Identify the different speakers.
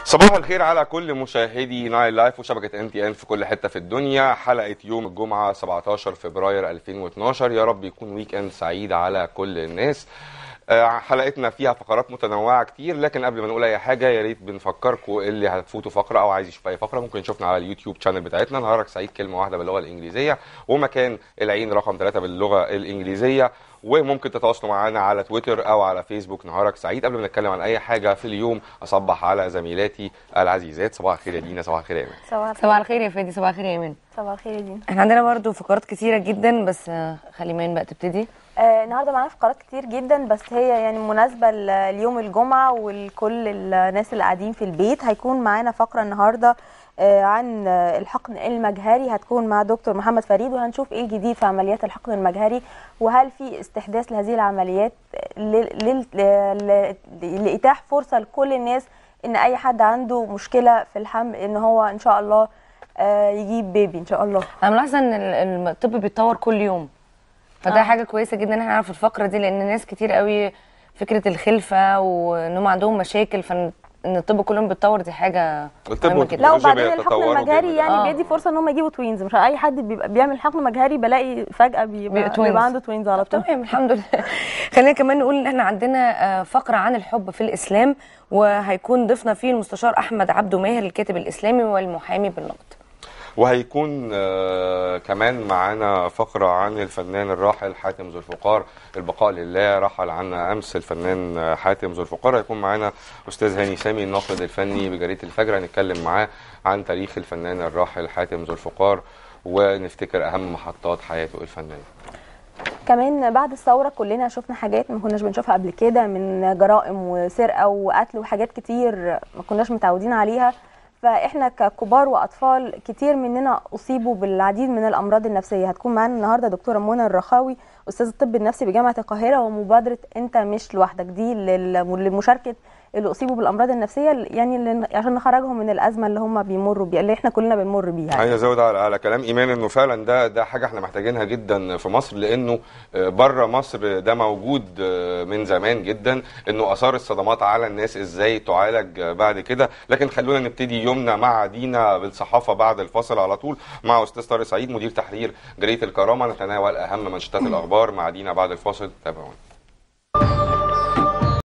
Speaker 1: صباح الخير على كل مشاهدي نايل لايف وشبكة ان تي ان في كل حتة في الدنيا حلقة يوم الجمعة 17 فبراير 2012 يا رب يكون ويك اند سعيد على كل الناس آه، حلقتنا فيها فقرات متنوعة كتير لكن قبل ما نقول أي حاجة يا ريت بنفكركم اللي هتفوتوا فقرة أو عايز يشوف أي فقرة ممكن يشوفنا على اليوتيوب شانل بتاعتنا نهارك سعيد كلمة واحدة باللغة الإنجليزية ومكان العين رقم ثلاثة باللغة الإنجليزية وممكن تتواصلوا معنا على تويتر أو على فيسبوك نهارك سعيد قبل ما نتكلم عن أي حاجة في اليوم أصبح على زميلاتي العزيزات صباح الخير يا دينا صباح الخير يا إيمان
Speaker 2: صباح الخير
Speaker 3: صباح الخير يا فادي صباح الخير يا ايمان
Speaker 2: صباح الخير يا دينا
Speaker 3: احنا عندنا برضو فقرات كتيره جدا بس آه، خلي ايمان بقى تبتدي
Speaker 2: آه النهارده معانا فقرات كتير جدا بس هي يعني مناسبه ل- ليوم الجمعه ولكل الناس اللي قاعدين في البيت هيكون معانا فقره النهارده آه عن آه، الحقن المجهري هتكون مع دكتور محمد فريد وهنشوف ايه الجديد في عمليات الحقن المجهري وهل في استحداث لهذه العمليات ل- لل- ل- ل- لاتاح فرصه لكل الناس ان اي حد عنده مشكله في الحمل ان هو ان شاء الله آه يجيب بيبي ان شاء الله
Speaker 3: انا ملاحظه ان ال- الطب بيتطور كل يوم فده
Speaker 2: آه.
Speaker 3: حاجه كويسه جدا ان احنا نعرف الفقره دي لان ناس كتير قوي فكره الخلفه وانهم عندهم مشاكل فان إن الطب كل يوم بيتطور دي حاجه
Speaker 1: الطب
Speaker 3: مهمة
Speaker 1: والتكنولوجيا
Speaker 3: جدا.
Speaker 2: لا وبعدين الحقن
Speaker 1: بيتطوروا
Speaker 2: المجهري
Speaker 1: جامد.
Speaker 2: يعني
Speaker 3: آه.
Speaker 2: بيدي فرصه ان هم يجيبوا توينز مش اي حد بيبقى بيعمل حقن مجهري بلاقي فجاه بيبقى,
Speaker 3: بيبقى توينز.
Speaker 2: بيبقى عنده توينز على طول
Speaker 3: تمام الحمد لله خلينا كمان نقول ان احنا عندنا آه، فقره عن الحب في الاسلام وهيكون ضيفنا فيه المستشار احمد عبده ماهر الكاتب الاسلامي والمحامي بالنقد
Speaker 1: وهيكون آه، كمان معانا فقرة عن الفنان الراحل حاتم ذو الفقار البقاء لله رحل عنا أمس الفنان آه، حاتم ذو الفقار هيكون معانا أستاذ هاني سامي الناقد الفني بجريدة الفجر هنتكلم معاه عن تاريخ الفنان الراحل حاتم ذو الفقار ونفتكر أهم محطات حياته الفنية
Speaker 2: كمان بعد الثوره كلنا شفنا حاجات ما كناش بنشوفها قبل كده من جرائم وسرقه وقتل وحاجات كتير ما كناش متعودين عليها فاحنا ككبار واطفال كتير مننا اصيبوا بالعديد من الامراض النفسيه هتكون معانا النهارده دكتوره منى الرخاوي استاذ الطب النفسي بجامعه القاهره ومبادره انت مش لوحدك دي لل- لمشاركه اللي اصيبوا بالامراض النفسيه يعني اللي عشان نخرجهم من الازمه اللي هم بيمروا بيها اللي احنا كلنا بنمر بيها
Speaker 1: عايز ازود على, على كلام ايمان انه فعلا ده ده حاجه احنا محتاجينها جدا في مصر لانه بره مصر ده موجود آه، من زمان جدا انه اثار الصدمات على الناس ازاي تعالج آه، بعد كده لكن خلونا نبتدي يومنا مع دينا بالصحافه بعد الفاصل على طول مع استاذ طارق سعيد مدير تحرير جريده الكرامه نتناول اهم منشطات الاخبار مع دينا بعد الفاصل تابعونا